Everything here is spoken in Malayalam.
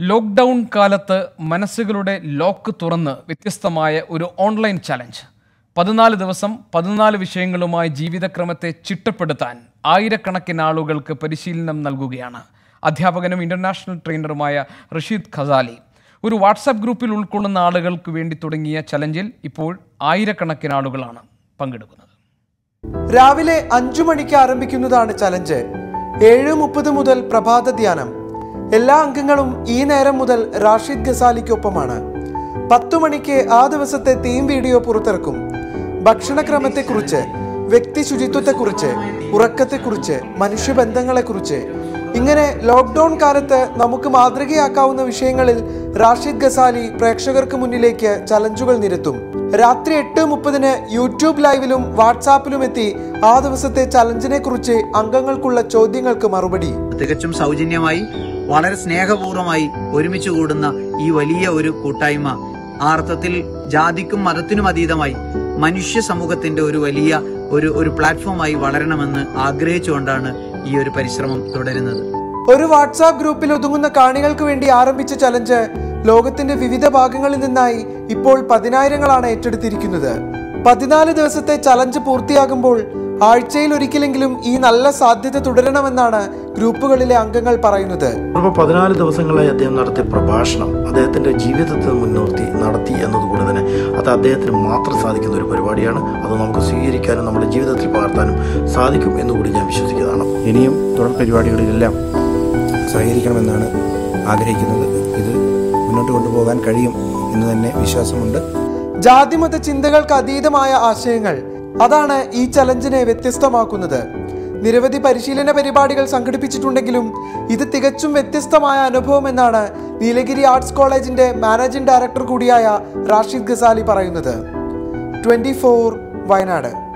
ലോക്ക്ഡൗൺ കാലത്ത് മനസ്സുകളുടെ ലോക്ക് തുറന്ന് വ്യത്യസ്തമായ ഒരു ഓൺലൈൻ ചലഞ്ച് പതിനാല് ദിവസം പതിനാല് വിഷയങ്ങളുമായി ജീവിതക്രമത്തെ ചിട്ടപ്പെടുത്താൻ ആയിരക്കണക്കിന് ആളുകൾക്ക് പരിശീലനം നൽകുകയാണ് അധ്യാപകനും ഇന്റർനാഷണൽ ട്രെയിനറുമായ റഷീദ് ഖസാലി ഒരു വാട്സാപ്പ് ഗ്രൂപ്പിൽ ഉൾക്കൊള്ളുന്ന ആളുകൾക്ക് വേണ്ടി തുടങ്ങിയ ചലഞ്ചിൽ ഇപ്പോൾ ആയിരക്കണക്കിന് ആളുകളാണ് പങ്കെടുക്കുന്നത് രാവിലെ അഞ്ചു മണിക്ക് ആരംഭിക്കുന്നതാണ് ചലഞ്ച് ഏഴ് മുപ്പത് മുതൽ പ്രഭാത ധ്യാനം എല്ലാ അംഗങ്ങളും ഈ നേരം മുതൽ റാഷിദ് ഗസാലിക്കൊപ്പമാണ് പത്തു മണിക്ക് ആ ദിവസത്തെ തീം വീഡിയോ പുറത്തിറക്കും ഭക്ഷണക്രമത്തെക്കുറിച്ച് വ്യക്തി ശുചിത്വത്തെക്കുറിച്ച് ഉറക്കത്തെക്കുറിച്ച് മനുഷ്യബന്ധങ്ങളെക്കുറിച്ച് ഇങ്ങനെ ലോക്ക്ഡൌൺ കാലത്ത് നമുക്ക് മാതൃകയാക്കാവുന്ന വിഷയങ്ങളിൽ റാഷിദ് ഗസാലി പ്രേക്ഷകർക്ക് മുന്നിലേക്ക് ചലഞ്ചുകൾ നിരത്തും രാത്രി എട്ട് മുപ്പതിന് യൂട്യൂബ് ലൈവിലും വാട്സാപ്പിലും എത്തി ആ ദിവസത്തെ ചലഞ്ചിനെ കുറിച്ച് അംഗങ്ങൾക്കുള്ള ചോദ്യങ്ങൾക്ക് മറുപടി തികച്ചും സൗജന്യമായി വളരെ സ്നേഹപൂർവ്വമായി ഒരുമിച്ച് കൂടുന്ന ഈ വലിയ ഒരു കൂട്ടായ്മ ആ അർത്ഥത്തിൽ ജാതിക്കും മതത്തിനും അതീതമായി മനുഷ്യ സമൂഹത്തിന്റെ ഒരു വലിയ ഒരു ഒരു പ്ലാറ്റ്ഫോമായി വളരണമെന്ന് ആഗ്രഹിച്ചുകൊണ്ടാണ് ഈ ഒരു പരിശ്രമം തുടരുന്നത് ഒരു വാട്സാപ്പ് ഗ്രൂപ്പിൽ ഒതുങ്ങുന്ന കാണികൾക്ക് വേണ്ടി ആരംഭിച്ച ചലഞ്ച് ലോകത്തിന്റെ വിവിധ ഭാഗങ്ങളിൽ നിന്നായി ഇപ്പോൾ പതിനായിരങ്ങളാണ് ഏറ്റെടുത്തിരിക്കുന്നത് പതിനാല് ദിവസത്തെ ചലഞ്ച് പൂർത്തിയാകുമ്പോൾ ആഴ്ചയിൽ ഒരിക്കലെങ്കിലും ഈ നല്ല സാധ്യത തുടരണമെന്നാണ് ഗ്രൂപ്പുകളിലെ അംഗങ്ങൾ പറയുന്നത് അപ്പോൾ പതിനാല് ദിവസങ്ങളായി അദ്ദേഹം നടത്തിയ പ്രഭാഷണം അദ്ദേഹത്തിൻ്റെ ജീവിതത്തെ മുൻനിർത്തി നടത്തി എന്നതുകൊണ്ട് തന്നെ അത് അദ്ദേഹത്തിന് മാത്രം സാധിക്കുന്ന ഒരു പരിപാടിയാണ് അത് നമുക്ക് സ്വീകരിക്കാനും നമ്മുടെ ജീവിതത്തിൽ പകർത്താനും സാധിക്കും എന്നുകൂടി ഞാൻ വിശ്വസിക്കുന്നതാണ് ഇനിയും തുടർ പരിപാടികളിലെല്ലാം സഹകരിക്കണമെന്നാണ് ആഗ്രഹിക്കുന്നത് ഇത് മുന്നോട്ട് കൊണ്ടുപോകാൻ കഴിയും എന്ന് തന്നെ വിശ്വാസമുണ്ട് ജാതിമത ചിന്തകൾക്ക് അതീതമായ ആശയങ്ങൾ അതാണ് ഈ ചലഞ്ചിനെ വ്യത്യസ്തമാക്കുന്നത് നിരവധി പരിശീലന പരിപാടികൾ സംഘടിപ്പിച്ചിട്ടുണ്ടെങ്കിലും ഇത് തികച്ചും വ്യത്യസ്തമായ അനുഭവം എന്നാണ് നീലഗിരി ആർട്സ് കോളേജിന്റെ മാനേജിംഗ് ഡയറക്ടർ കൂടിയായ റാഷിദ് ഗസാലി പറയുന്നത് ട്വന്റി വയനാട്